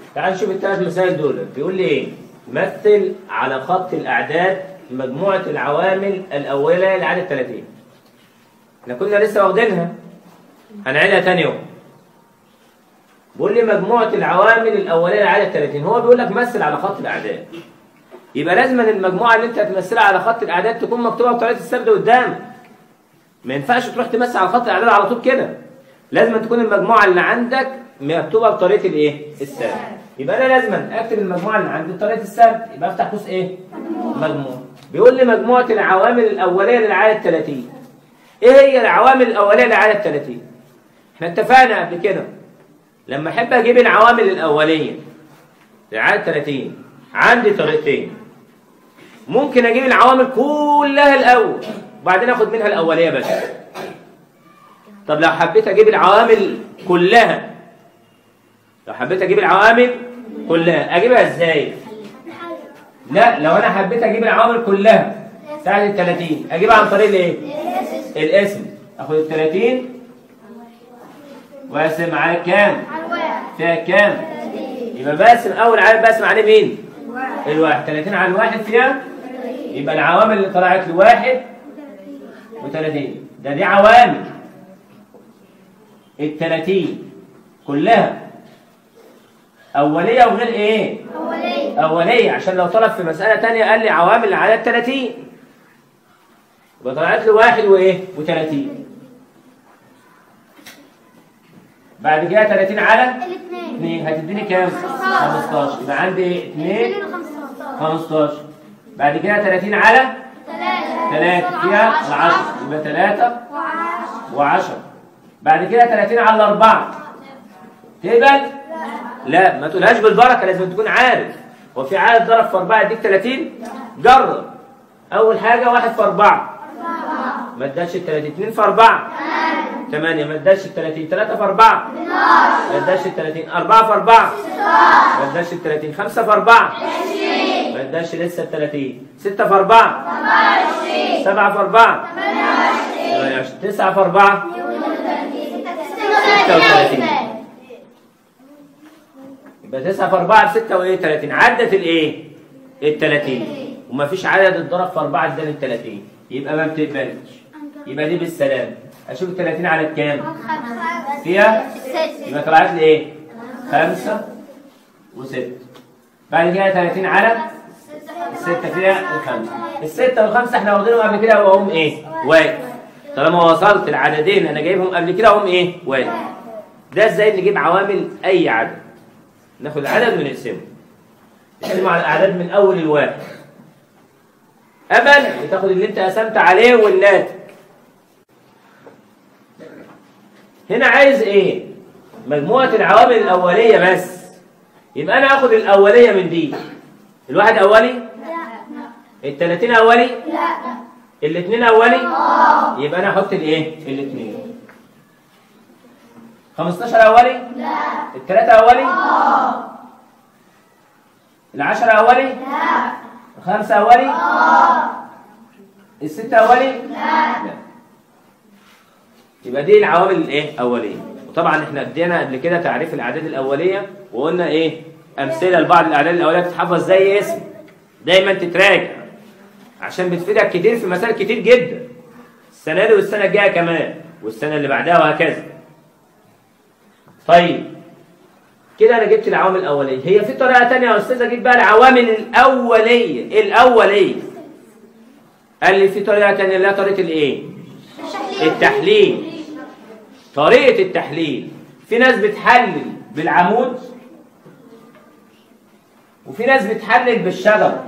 تعال نشوف الثلاث مسائل دول بيقول لي ايه مثل على خط الاعداد مجموعه العوامل الاوليه لعدد 30 احنا كنا لسه واخدينها هنعيدها تاني يوم بيقول لي مجموعه العوامل الاوليه لعدد 30 هو بيقول لك مثل على خط الاعداد يبقى لازم المجموعه اللي انت هتمثلها على خط الاعداد تكون مكتوبه بطريقه السرد قدامك ما ينفعش تروح تمثل على خط الاعداد على طول كده لازم تكون المجموعه اللي عندك مكتوبه بطريقه الايه السرد يبقى انا لازم اكتب المجموعه اللي عندي بطريقه السرد يبقى افتح قوس ايه مجموع بيقول لي مجموعه العوامل الاوليه للعدد 30 ايه هي العوامل الاوليه للعدد 30 احنا اتفقنا قبل كده لما احب اجيب العوامل الاوليه للعدد 30 عندي طريقتين ممكن اجيب العوامل كلها الاول وبعدين اخد منها الاوليه بس طب لو حبيت اجيب العوامل كلها لو حبيت اجيب العوامل كلها اجيبها ازاي لا لو انا حبيت اجيب العوامل كلها بتاعت ال 30 اجيبها عن طريق الايه الاسم اخد ال 30 واقسم على كام فيها كام يبقى بقسم اول عدد بقسم عليه مين الواحد 30 على الواحد فيها يبقى العوامل اللي طلعت لي واحد و30 ده دي عوامل ال 30 كلها أولية وغير إيه؟ أولية أولية عشان لو طلب في مسألة تانية قال لي عوامل عدد 30 يبقى طلعت له واحد وإيه؟ و30 بعد كده 30 على الاثنين 2 هتديني كام؟ 15 يبقى عندي 2 15 بعد كده 30 على ثلاثة 3 فيها العشر يبقى 3 وعشرة و10 بعد كده 30 على الأربعة تقبل؟ لا ما تقولهاش بالبركة لازم تكون عارف هو في عدد ضرب في أربعة يديك 30 جرب أول حاجة واحد في أربعة ما اداش ال 30 2 في أربعة 8 ما اداش ال 30 3 في 4 ما اداش ال 30 4 في 4 ما اداش ال 30 5 في 4 ما اداش لسه ال 30 6 في 4 7 في 4 28 9 في 4 36 يبقى 9 في 4 ب 6 وايه 30 عدت الايه؟ ال 30 وما فيش عدد اتضرب في 4 اداني ال 30 يبقى ما بتقبلش يبقى دي بالسلام اشوف ال 30 على كام؟ فيها يبقى طلعت لي ايه؟ 5 و6 بعد كده 30 على الستة فيها الخمسة الستة والخمسة احنا واخدينهم قبل كده وهم ايه؟ واحد طالما وصلت العددين انا جايبهم قبل كده هم ايه؟ واحد ده ازاي نجيب عوامل اي عدد ناخد العدد ونقسمه نقسمه على الاعداد من اول الواحد ابل بتاخد اللي انت قسمت عليه والناتج هنا عايز ايه مجموعة العوامل الأولية بس يبقى أنا آخد الأولية من دي الواحد أولي التلاتين أولي لا الاتنين أولي يبقى أنا أحط الإيه الاتنين خمستاشر أولي لا التلاتة أولي العشرة أولي لا الخمسة أولي الستة أولي لا يبقى دي العوامل الايه اوليه وطبعا احنا ادينا قبل كده تعريف الاعداد الاوليه وقلنا ايه امثله لبعض الاعداد الاوليه بتتحفظ زي اسم دايما تتراجع عشان بتفيدك كتير في مسائل كتير جدا السنه دي والسنه الجايه كمان والسنه اللي بعدها وهكذا طيب كده انا جبت العوامل الاوليه هي في طريقه تانية يا استاذ اجيب بقى العوامل الاوليه الاوليه قال لي في طريقه تانية اللي هي طريقه الايه التحليل طريقة التحليل في ناس بتحلل بالعمود وفي ناس بتحلل بالشجرة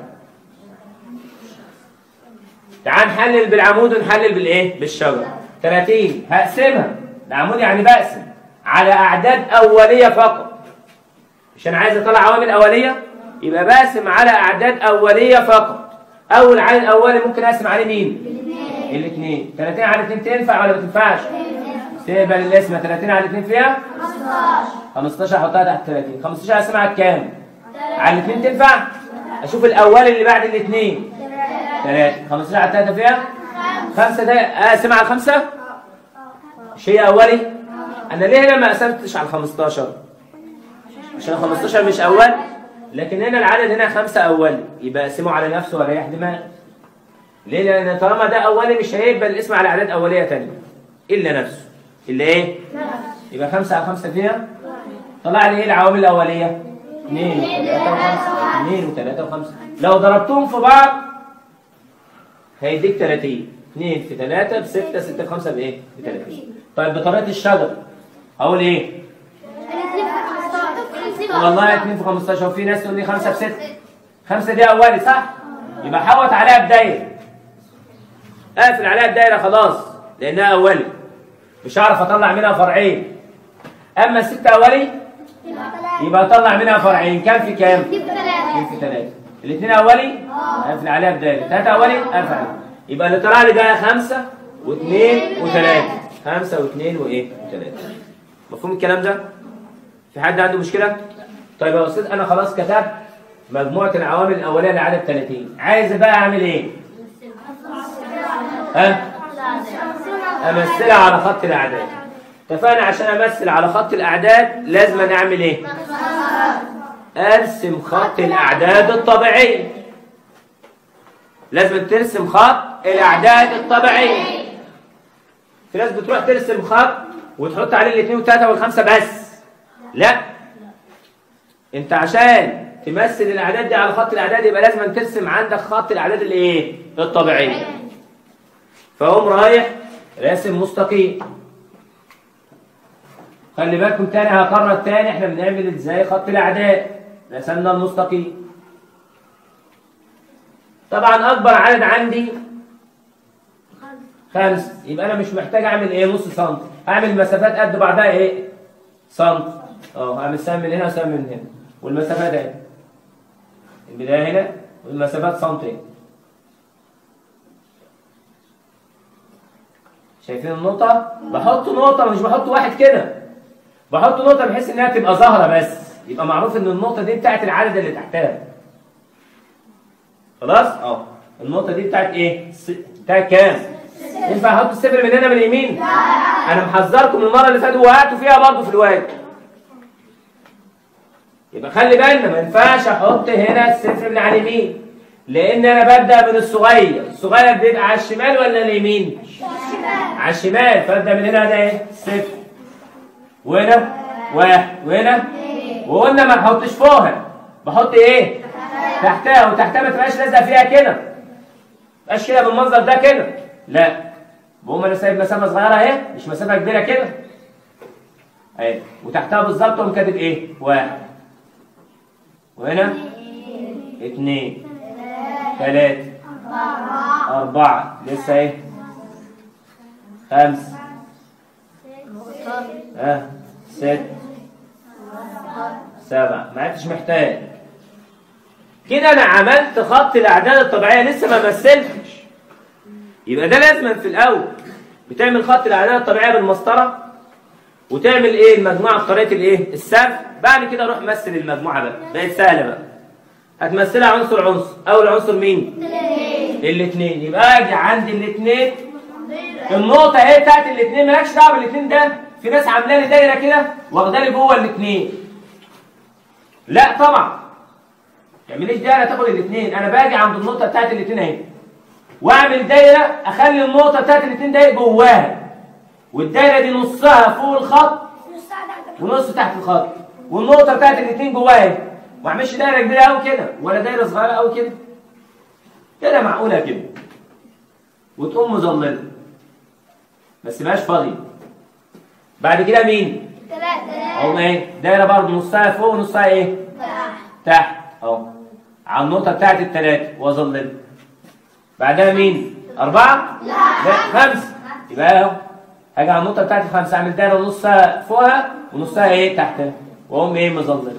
تعال نحلل بالعمود ونحلل بالايه بالشجرة 30 هقسمها العمود يعني بقسم على اعداد اولية فقط مش انا عايز اطلع عوامل اولية يبقى بقسم على اعداد اولية فقط اول عدد اولي ممكن اقسم عليه مين الاثنين 30 على 2 تنفع ولا ما تنفعش تقبل الاسم 30 على 2 فيها 15 احطها تحت 30 15 اقسمها على كام على الاثنين تنفع اشوف الاول اللي بعد الاثنين 3 15 على 3 فيها 5 ده اقسمها على 5 مش هي اولي انا ليه هنا ما قسمتش على 15 عشان 15 مش اول لكن هنا العدد هنا خمسة اولي يبقى اقسمه على نفسه وريح دماغ ليه لان طالما ده اولي مش هيقبل الاسم على اعداد اوليه تانية الا نفسه اللي ايه يبقى خمسة على خمسة فيها طلع لي ايه العوامل الاوليه اثنين وثلاثة وخمسة اثنين وثلاثة وخمسة لو ضربتهم في بعض هيديك 30 2 في 3 ب 6 6 في 5 بايه؟ ب 30 طيب بطريقه الشجر هقول ايه؟ والله 2 في 15 وفي ناس تقول لي 5 في 6 5 دي اولي صح؟ يبقى حوط عليها بدايره اقفل عليها بدايره خلاص لانها اولي مش هعرف اطلع منها فرعين اما الستة اولي يبقى اطلع منها فرعين كام في كام؟ 2 في 3 الاثنين اولي اقفل عليها بدايره 3 اولي اقفل عليها يبقى اللي طلع لي ده خمسة واثنين وثلاثة خمسة واثنين وايه وثلاثة مفهوم الكلام ده؟ في حد عنده مشكلة؟ طيب يا أستاذ أنا خلاص كتبت مجموعة العوامل الأولية لعدد 30 عايز بقى أعمل إيه؟ ها؟ أمثلها على خط الأعداد اتفقنا عشان أمثل على خط الأعداد لازم أنا أعمل إيه؟ أرسم خط الأعداد الطبيعية لازم ترسم خط الأعداد الطبيعية في ناس بتروح ترسم خط وتحط عليه الاثنين والثلاثة والخمسة بس لا انت عشان تمثل الاعداد دي على خط الاعداد يبقى لازم ترسم عندك خط الاعداد الايه الطبيعيه فاقوم رايح راسم مستقيم خلي بالكم تاني هكرر تاني احنا بنعمل ازاي خط الاعداد رسمنا المستقيم طبعا اكبر عدد عندي خمسة يبقى انا مش محتاج اعمل ايه نص سم اعمل مسافات قد بعضها ايه سم اه اعمل سهم من هنا وسهم من هنا والمسافات اهي البدايه هنا والمسافات سنتين شايفين النقطة؟ بحط نقطة مش بحط واحد كده بحط نقطة بحيث انها تبقى ظاهرة بس يبقى معروف ان النقطة دي بتاعت العدد اللي تحتها خلاص؟ اه النقطة دي بتاعت ايه؟ س- بتاعت كام؟ ينفع احط الصفر من هنا من اليمين؟ لا انا محذركم المرة اللي فاتت وقعتوا فيها برضه في الواجب يبقى خلي بالنا ما ينفعش احط هنا الصفر من على اليمين لان انا ببدا من الصغير الصغير بيبقى على الشمال ولا اليمين على الشمال فابدا من هنا ده ايه صفر وهنا واحد وهنا وقلنا ما نحطش فوقها بحط ايه تحتها وتحتها ما تبقاش لازقه فيها كده ما تبقاش كده بالمنظر ده كده لا بقوم انا سايب مسافه صغيره اهي مش مسافه كبيره كده اهي وتحتها بالظبط اقوم كاتب ايه واحد وهنا اثنين ثلاثة أربعة لسه ايه خمسة ها ست سبعة ما عدتش محتاج كده أنا عملت خط الأعداد الطبيعية لسه ما مثلتش يبقى ده لازما في الأول بتعمل خط الأعداد الطبيعية بالمسطرة وتعمل ايه المجموعه بطريقه الايه السهم بعد كده روح مثل المجموعه بقى بقت سهله بقى هتمثلها عنصر عنصر اول عنصر مين الاثنين يبقى اجي عند الاثنين النقطه اهي بتاعت الاثنين مالكش دعوه بالاثنين ده في ناس عامله لي دايره كده واخده لي جوه الاثنين لا طبعا ما تعمليش دايره تاخد الاثنين انا باجي عند النقطه بتاعت الاثنين اهي واعمل دايره اخلي النقطه بتاعت الاثنين دي جواها والدايره دي نصها فوق الخط ونص تحت الخط والنقطه بتاعت الاثنين جواها اهي ما اعملش دايره كبيره قوي كده ولا دايره صغيره قوي كده كده معقوله كده وتقوم مظلله بس مبقاش فاضي بعد كده مين اهو ايه دايره برضه نصها فوق ونصها ايه تحت اهو على النقطه بتاعت الثلاثه واظلل بعدها مين اربعه لا خمسه يبقى اهو هاجي على النقطه بتاعت الخمسه اعمل دايره نصها فوقها ونصها ايه تحتها واقوم ايه مظلل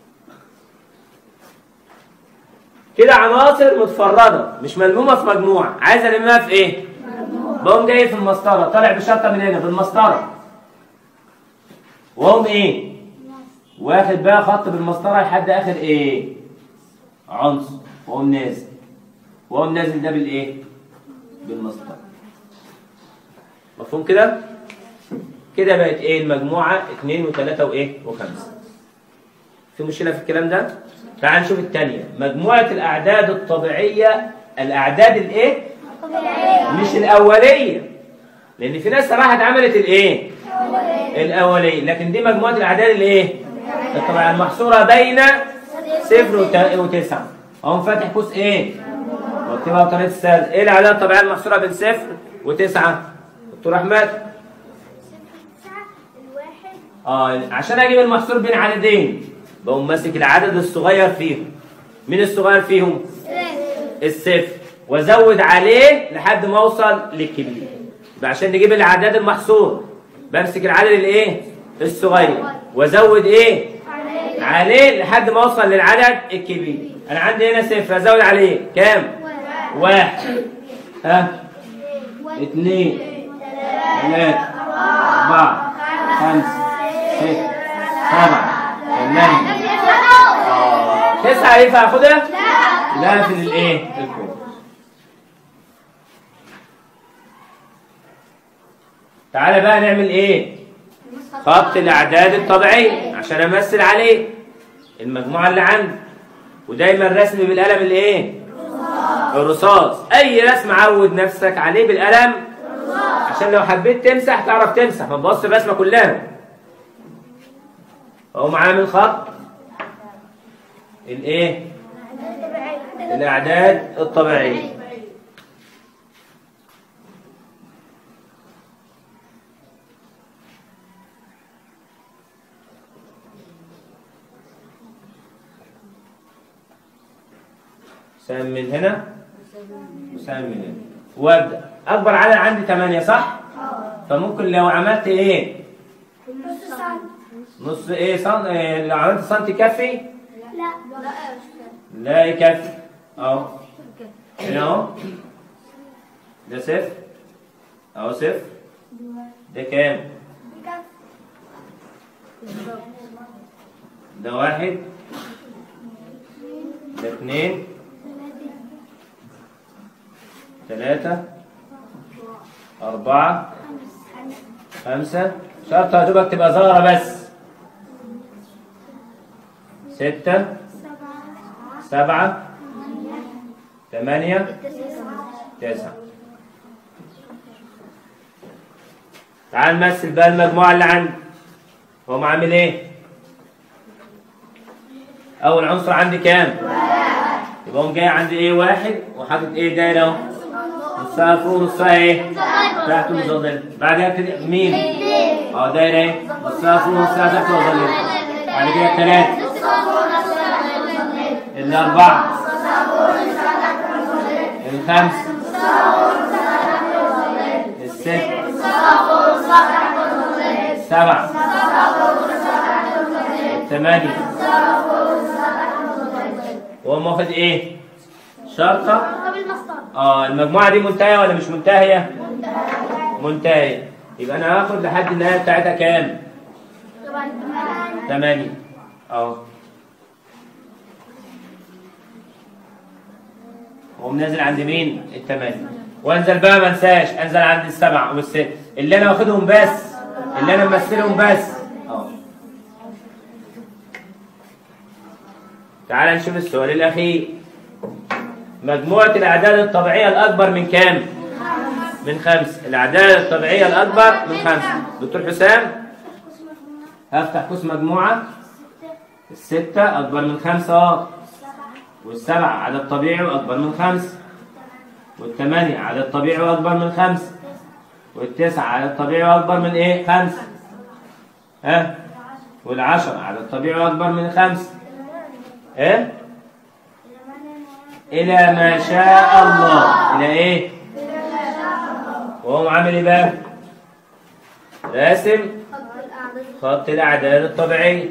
كده عناصر متفرده مش ملمومه في مجموعه عايز المها في ايه بقوم جاي في المسطره طالع بشطه من هنا بالمسطره واقوم ايه واخد بقى خط بالمسطره لحد اخر ايه عنصر واقوم نازل واقوم نازل ده بالايه بالمسطره مفهوم كده كده بقت ايه المجموعه اتنين وتلاته وايه وخمسه في مشكلة في الكلام ده؟ تعال نشوف الثانية مجموعة الأعداد الطبيعية الأعداد الإيه؟ مش الأولية لأن في ناس راحت عملت الإيه؟ الأولية لكن دي مجموعة الأعداد الإيه؟ الطبيعية المحصورة بين صفر وت- وتسعة أقوم فاتح قوس إيه؟ واكتبها بطريقة السهل إيه الأعداد الطبيعية المحصورة بين صفر وتسعة؟ دكتور أحمد الواحد اه عشان اجيب المحصور بين عددين بقوم ماسك العدد الصغير فيهم مين الصغير فيهم الصفر وازود عليه لحد ما اوصل للكبير يبقى عشان نجيب العدد المحصور بمسك العدد الايه الصغير وازود ايه عليه لحد ما اوصل للعدد الكبير انا عندي هنا صفر ازود عليه كام واحد ها اثنين ثلاثة أربعة خمسة ستة سبعة ثمانية آه، تسعة ينفع آخدها؟ لا في الإيه؟ الكون تعالى بقى نعمل إيه؟ خط الأعداد الطبيعية عشان أمثل عليه المجموعة اللي عندي ودايما رسم بالقلم الإيه؟ الرصاص أي رسم عود نفسك عليه بالقلم عشان لو حبيت تمسح تعرف تمسح ما تبص الرسمه كلها اقوم عامل خط الايه الاعداد الطبيعيه سهم من هنا وسهم من هنا وابدا اكبر عدد عندي 8 صح فممكن لو عملت ايه نص ايه صن... إيه لو عملت سنتي يكفي لا لا يكفي اهو هنا اهو ده صفر اهو صفر ده كام ده واحد ده اتنين تلاتة أربعة خمسة شرط هتبقى تبقى ظاهرة بس ستة سبعة ثمانية تسعة تعال نمثل بقى المجموعة اللي عندي هو عامل ايه؟ أول عنصر عندي كام؟ يبقى قوم جاي عندي ايه واحد وحاطط ايه دايرة اهو نصها فوق نصها ايه؟ تحت مظلل بعدها ابتدي مين؟ اه دايرة ايه؟ نصها فوق نصها تحت مظلل بعد كده الثلاثة الأربعة الخمسة الستة السبعة الثمانية وهم واخد ايه؟ شرطة طب المسطرة اه المجموعة دي منتهية ولا مش منتهية؟ منتهية يبقى انا هاخد لحد النهاية بتاعتها كام؟ طبعا ثمانية اهو واقوم نازل عند مين؟ الثمانية وانزل بقى ما انساش انزل عند السبعة والست اللي انا واخدهم بس اللي انا ممثلهم بس اهو تعال نشوف السؤال الاخير مجموعة الأعداد الطبيعية الأكبر من كام؟ من خمس الأعداد الطبيعية الأكبر من خمسة دكتور حسام هفتح قوس مجموعة الستة أكبر من خمسة اه والسبعة عدد طبيعي وأكبر من خمسة والثمانية عدد طبيعي وأكبر من خمسة والتسعة عدد طبيعي وأكبر من إيه؟ خمسة ها؟ والعشرة عدد طبيعي وأكبر من خمسة إيه؟ إلى ما شاء الله إلى إيه؟ وهو عامل إيه بقى؟ راسم خط الأعداد الطبيعية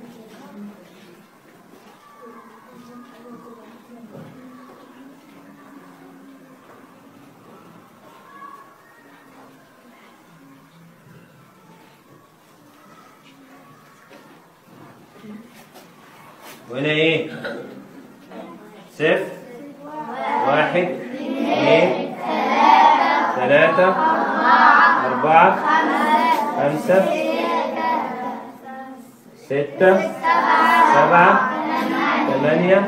وهنا ايه؟ صفر واحد اثنين ثلاثة أربعة خمسة ستة سبعة ثمانية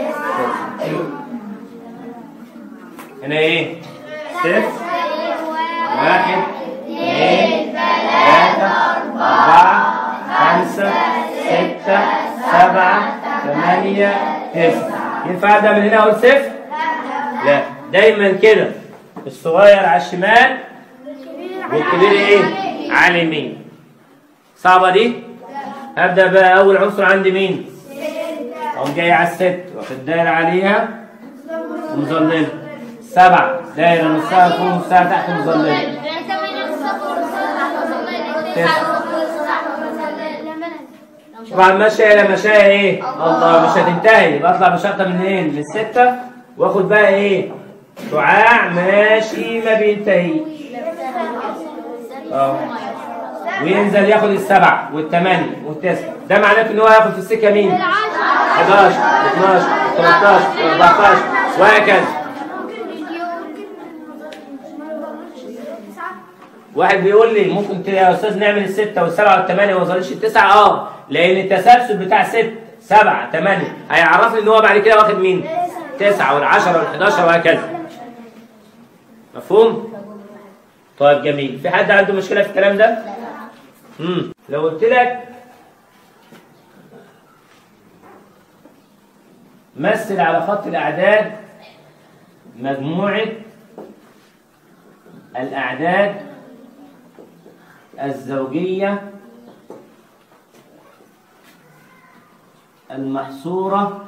هنا ايه؟ صفر واحد اثنين ثلاثة أربعة خمسة ستة سبعة ثمانية تسعة ينفع أبدأ من هنا أقول صفر؟ لا دايما كده الصغير على الشمال والكبير ايه؟ على اليمين صعبة دي؟ أبدأ بقى أول عنصر عندي مين؟ أقوم جاي على الست واخد دايرة عليها ومظللة سبعة دايرة نصها فوق نصها تحت مظللة طبعا ماشية إلى مشاية إيه؟ الله مش هتنتهي يبقى أطلع بشرطة من إيه؟ من الستة وآخد بقى إيه؟ شعاع ماشي ما بينتهيش اه وينزل ياخد السبعة والثمانية والتسعة ده معناته إن هو هياخد في السكة مين؟ 11 12 13 14 وهكذا واحد بيقول لي ممكن ت- يا استاذ نعمل الستة والسبعة والثمانية وما وصلش التسعة اه لأن التسلسل بتاع ست سبعة ثمانية هيعرفني إن هو بعد كده واخد مين؟ تسعة والعشرة والحداشر وهكذا مفهوم؟ طيب جميل في حد عنده مشكلة في الكلام ده؟ امم لو قلت لك مثل على خط الأعداد مجموعة الأعداد الزوجية المحصورة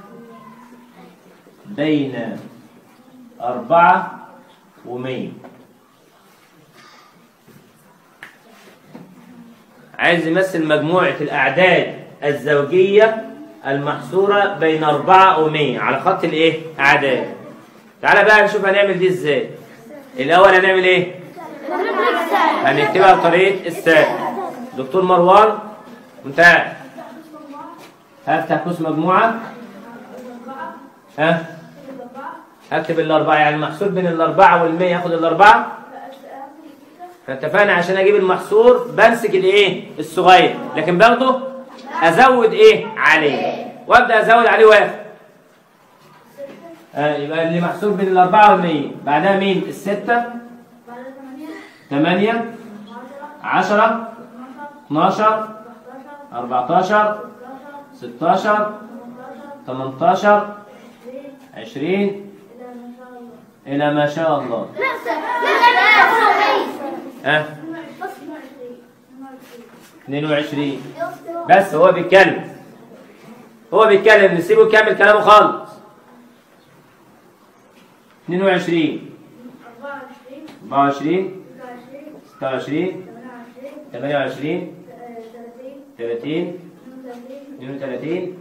بين أربعة ومية عايز يمثل مجموعة الأعداد الزوجية المحصورة بين أربعة ومية على خط الإيه؟ أعداد تعالى بقى نشوف هنعمل دي إزاي الأول هنعمل إيه؟ هنكتبها بطريقة السالب دكتور مروان وأنت قاعد هفتح قوس مجموعة ها هكتب الأربعة يعني المحصور بين الأربعة والمية ياخد الأربعة فاتفقنا عشان أجيب المحصور بمسك الإيه؟ الصغير لكن باخده أزود إيه؟ عليه وأبدأ أزود عليه واحد آه يبقى اللي محصور بين الأربعة والمية بعدها مين؟ الستة ثمانية عشرة 12 14 16 18 20 إلى ما شاء الله ها 22 بس هو بيتكلم هو بيتكلم نسيبه يكمل كلامه خالص 22 24 26 28 30 32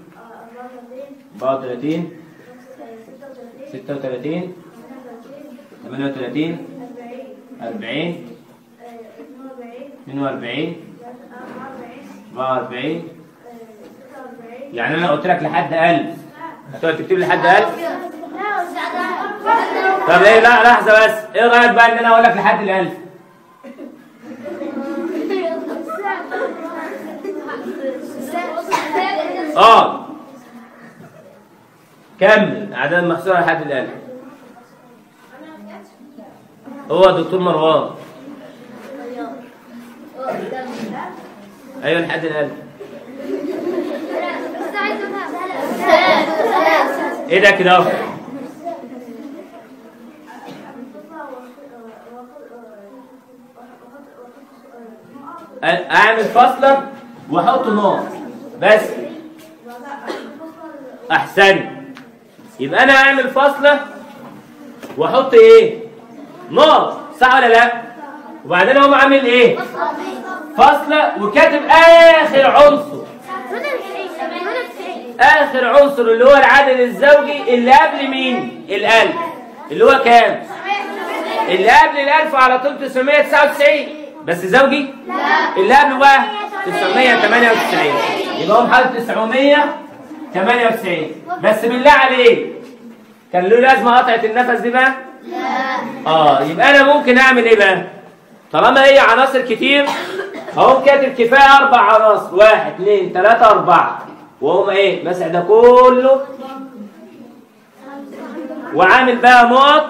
34 36 38 40 42 44 يعني انا قلت لك لحد 1000 هتقعد تكتب لي لحد 1000 طب ايه لا لحظه بس ايه رايك بقى ان انا اقول لك لحد ال 1000 اه كمل اعداد محصوره لحد الان هو دكتور مروان ايوه لحد الان ايه ده كده اهو اعمل فاصله واحط نقط بس احسن يبقى انا اعمل فاصله واحط ايه نقط صح ولا لا وبعدين اقوم عامل ايه فاصله وكاتب اخر عنصر اخر عنصر اللي هو العدد الزوجي اللي قبل مين الالف اللي هو كام اللي قبل الالف على طول 999 بس زوجي اللي قبله بقى 998 يبقى هو حاطط 998 بس بالله عليك كان له لازمه قطعه النفس دي بقى اه يبقى انا ممكن اعمل ايه بقى طالما هي عناصر كتير اهو كاتب كفايه اربع عناصر واحد اثنين ثلاثه اربعه واقوم ايه مسح ده كله وعامل بقى نقط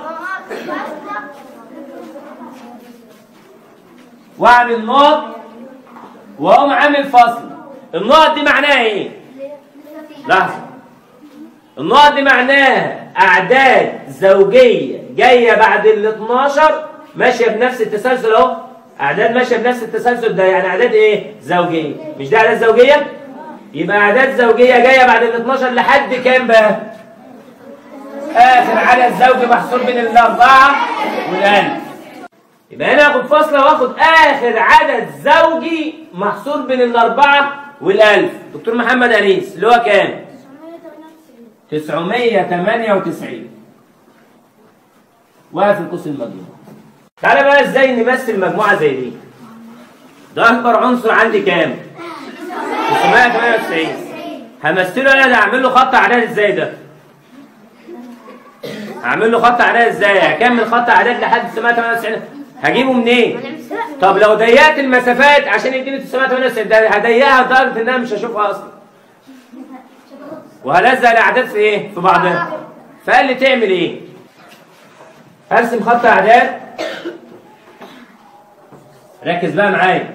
واعمل نقط واقوم عامل فصل النقط دي معناها ايه لحظه النقط دي معناها اعداد زوجيه جايه بعد ال 12 ماشيه بنفس التسلسل اهو اعداد ماشيه بنفس التسلسل ده يعني اعداد ايه زوجيه مش ده اعداد زوجيه يبقى اعداد زوجيه جايه بعد ال 12 لحد كام بقى اخر عدد زوجي محصور بين الاربعه والالف يبقى هنا اخد فاصله واخد اخر عدد زوجي محصور بين الاربعه والالف دكتور محمد انيس اللي هو كام 998 واقف القوس المجموع تعالى بقى ازاي نمثل مجموعه زي دي ده اكبر عنصر عندي كام 998 همثله انا ده اعمل له خط اعداد ازاي ده هعمل له خط اعداد ازاي هكمل خط اعداد لحد 998 هجيبه منين طب لو ضيقت المسافات عشان يديني 998 ده هضيقها لدرجه ان انا مش هشوفها اصلا وهلزق الاعداد في ايه في بعضها فقال لي تعمل ايه هرسم خط اعداد ركز بقى معايا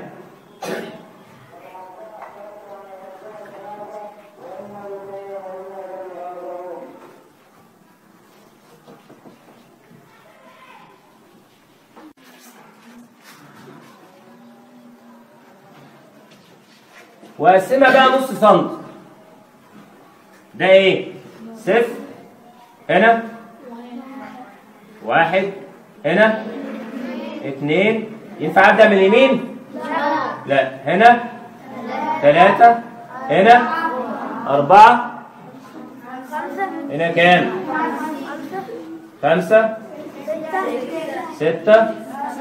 واقسمها بقى نص سنتي ده ايه صفر هنا واحد هنا اتنين ينفع ابدا من اليمين لا هنا ثلاثة هنا أربعة هنا كام خمسة ستة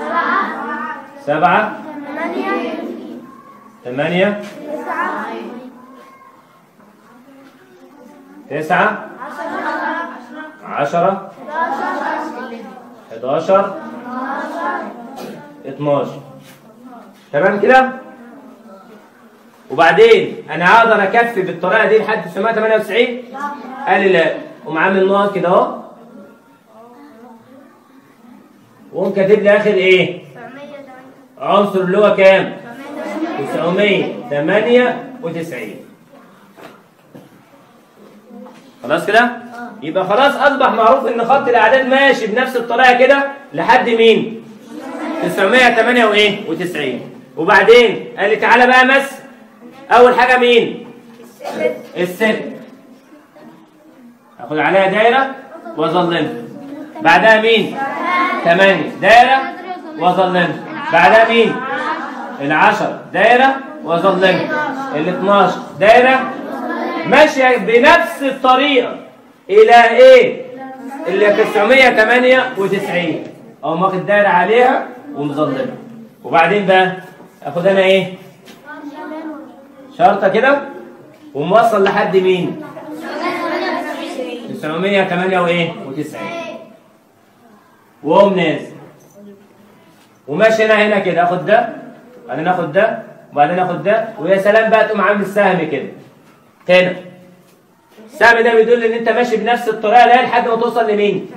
سبعة ثمانية تسعة عشرة حداشر اتناشر تمام كده وبعدين انا هقدر اكفي بالطريقه دي لحد 998 قال لي لا قوم عامل نقط كده اهو وقوم كاتب لي اخر ايه عنصر اللي هو كام 998 خلاص كده يبقى خلاص اصبح معروف ان خط الاعداد ماشي بنفس الطريقه كده لحد مين 998 وبعدين قال لي تعالى بقى مس اول حاجه مين الست اخد عليها دايره واظلمها بعدها مين 8 دايره واظلمها بعدها مين العشر دايره واظلمها ال 12 دايره ماشيه بنفس الطريقه الى ايه اللي 998 او واخد دايره عليها ومظلمها وبعدين بقى اخد انا ايه شرطه كده وموصل لحد مين 998 واقوم نازل وماشي انا هنا كده اخد ده بعدين اخد ده وبعدين اخد ده ويا سلام بقى تقوم عامل سهم كده هنا السهم ده بيدل ان انت ماشي بنفس الطريقه اللي هي لحد ما توصل لمين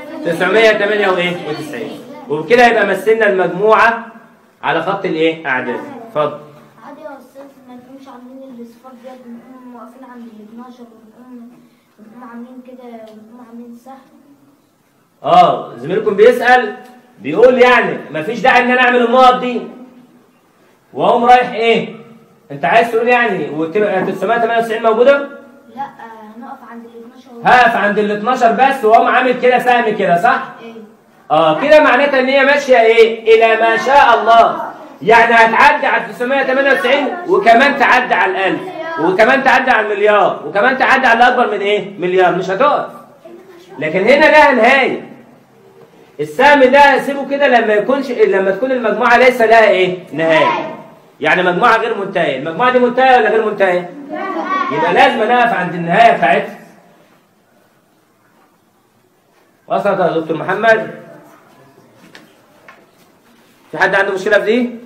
998 وبكده يبقى مثلنا المجموعه على خط الايه اعداد اتفضل عادي يا استاذ ما نقومش عاملين الاصفار ديت بنقوم واقفين عند ال 12 ونقوم ونقوم عاملين كده ونقوم عاملين سهم اه زميلكم بيسال بيقول يعني مفيش داعي ان انا اعمل النقط دي واقوم رايح ايه انت عايز تقول يعني وتبقى 998 موجوده لا آه، هنقف عند ال 12 هقف عند ال 12 بس واقوم عامل كده سهم كده صح ايه اه كده معناتها ان هي ماشيه ايه الى ما شاء الله يعني هتعدي على 998 وكمان تعدي على الألف وكمان تعدي على المليار وكمان تعدي على اكبر من ايه مليار مش هتقف لكن هنا لها نهايه السهم ده هسيبه كده لما يكونش لما تكون المجموعه ليس لها ايه نهايه يعني مجموعه غير منتهيه المجموعه دي منتهيه ولا غير منتهيه يبقى لازم نقف عند النهايه بتاعتها وصلت يا دكتور محمد في حد عنده مشكله في دي